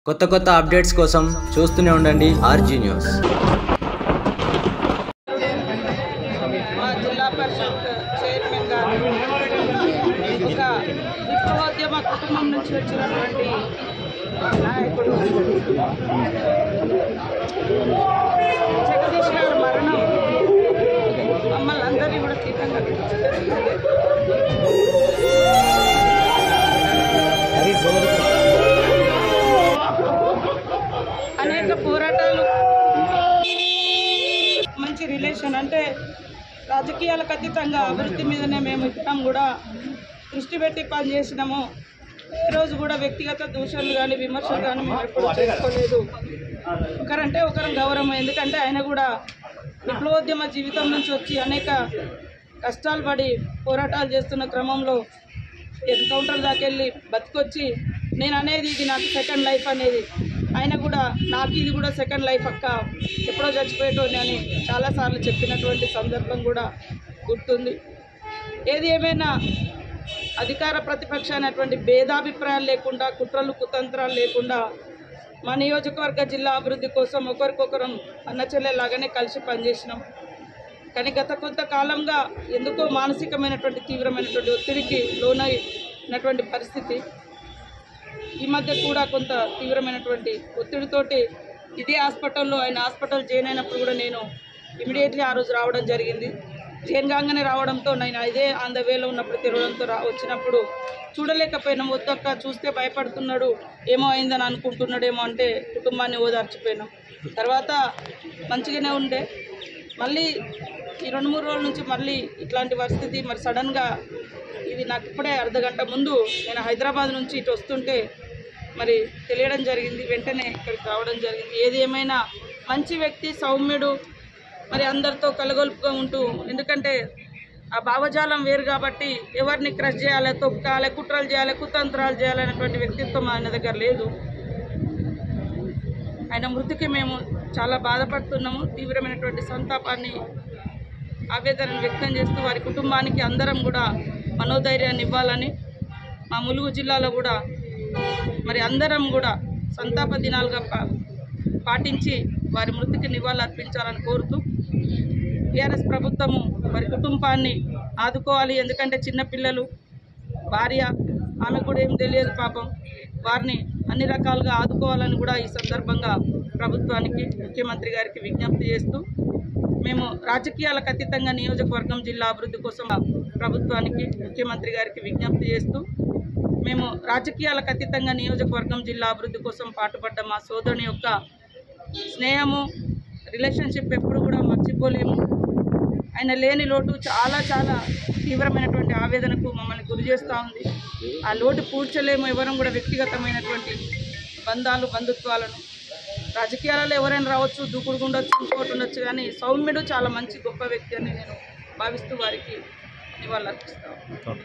కొత్త కొత్త అప్డేట్స్ కోసం చూస్తూనే ఉండండి ఆర్జీ న్యూస్ మా జిల్లా పరిషత్ చైర్మన్ గారు ఒక విప్లవోద్యమ కుటుంబం నుంచి వచ్చినటువంటి నాయకుడు జగదీష్ గారి మరణం మమ్మల్ని అందరినీ కూడా తీవ్రంగా గుర్తిస్తుంది అనేక పోరాటాలు మంచి రిలేషన్ అంటే రాజకీయాలకు అతీతంగా అభివృద్ధి మీదనే మేము ఇద్దరం కూడా దృష్టి పెట్టి పనిచేసినాము ఈరోజు కూడా వ్యక్తిగత దూషణలు కానీ విమర్శలు కానీ మేము ఎప్పుడు చేసుకోలేదు ఒకరంటే ఒకరం గౌరవం ఎందుకంటే ఆయన కూడా విప్లవోద్యమ జీవితం నుంచి వచ్చి అనేక కష్టాలు పడి పోరాటాలు చేస్తున్న క్రమంలో ఎన్కౌంటర్ దాకా వెళ్ళి బతికొచ్చి నేను అనేది ఇది నాకు సెకండ్ లైఫ్ అనేది ఆయన కూడా నాకు ఇది కూడా సెకండ్ లైఫ్ అక్క ఎప్పుడో చచ్చిపోయేటోని అని చాలాసార్లు చెప్పినటువంటి సందర్భం కూడా గుర్తుంది ఏది ఏమైనా అధికార ప్రతిపక్ష అనేటువంటి భేదాభిప్రాయాలు లేకుండా కుట్రలు కుతంత్రాలు లేకుండా మా నియోజకవర్గ జిల్లా అభివృద్ధి కోసం ఒకరికొకరం అన్నచెల్లెలాగానే కలిసి పనిచేసినాం కానీ గత కొంతకాలంగా ఎందుకో మానసికమైనటువంటి తీవ్రమైనటువంటి ఒత్తిడికి లోనైనటువంటి పరిస్థితి ఈ మధ్య కూడా కొంత తీవ్రమైనటువంటి ఒత్తిడితోటి ఇదే హాస్పిటల్లో ఆయన హాస్పిటల్ జాయిన్ అయినప్పుడు కూడా నేను ఇమీడియట్లీ ఆ రోజు రావడం జరిగింది జాయిన్ కాగానే రావడంతో నేను ఇదే ఆన్ ద వేలో ఉన్నప్పుడు తిరగడంతో రా వచ్చినప్పుడు చూడలేకపోయినాం వద్దక్క చూస్తే భయపడుతున్నాడు ఏమో అయిందని అనుకుంటున్నాడేమో అంటే కుటుంబాన్ని ఓదార్చిపోయినాం తర్వాత మంచిగానే ఉండే మళ్ళీ ఈ రెండు మూడు రోజుల నుంచి మళ్ళీ ఇట్లాంటి పరిస్థితి మరి సడన్గా ఇది నాకు ఇప్పుడే అర్ధ గంట ముందు నేను హైదరాబాద్ నుంచి ఇటు వస్తుంటే మరి తెలియడం జరిగింది వెంటనే ఇక్కడికి రావడం జరిగింది ఏది ఏమైనా మంచి వ్యక్తి సౌమ్యుడు మరి అందరితో కలగొలుపుగా ఉంటూ ఎందుకంటే ఆ భావజాలం వేరు కాబట్టి ఎవరిని క్రష్ చేయాలి తొక్కాలి కుట్రలు చేయాలి కుతంత్రాలు చేయాలి అనేటువంటి వ్యక్తిత్వం ఆయన దగ్గర లేదు ఆయన మృతికి మేము చాలా బాధపడుతున్నాము తీవ్రమైనటువంటి సంతాపాన్ని ఆవేదనను వ్యక్తం చేస్తూ వారి కుటుంబానికి అందరం కూడా మనోధైర్యాన్ని ఇవ్వాలని మా ములుగు జిల్లాలో కూడా మరి అందరం కూడా సంతాప దినాలుగా పా పాటించి వారి మృతికి నివాళులు అర్పించాలని కోరుతూ టీఆర్ఎస్ ప్రభుత్వము వారి కుటుంబాన్ని ఆదుకోవాలి ఎందుకంటే చిన్నపిల్లలు భార్య ఆమె కూడా ఏం తెలియదు పాపం వారిని అన్ని రకాలుగా ఆదుకోవాలని కూడా ఈ సందర్భంగా ప్రభుత్వానికి ముఖ్యమంత్రి గారికి విజ్ఞప్తి చేస్తూ మేము రాజకీయాలకు అతీతంగా నియోజకవర్గం జిల్లా అభివృద్ధి కోసం ప్రభుత్వానికి ముఖ్యమంత్రి గారికి విజ్ఞప్తి చేస్తూ మేము రాజకీయాలకు అతీతంగా నియోజకవర్గం జిల్లా అభివృద్ధి కోసం పాటుపడ్డ మా సోదరుని యొక్క స్నేహము రిలేషన్షిప్ ఎప్పుడు కూడా మర్చిపోలేము ఆయన లేని లోటు చాలా చాలా తీవ్రమైనటువంటి ఆవేదనకు మమ్మల్ని గురి చేస్తూ ఉంది ఆ లోటు పూడ్చలేము ఎవరం కూడా వ్యక్తిగతమైనటువంటి బంధాలు బంధుత్వాలను రాజకీయాలలో ఎవరైనా రావచ్చు దూకుడుగా ఉండొచ్చు ఇంకోటి ఉండొచ్చు కానీ సౌమ్యుడు చాలా మంచి గొప్ప వ్యక్తి అని నేను భావిస్తూ వారికి నివాళులు అర్పిస్తాను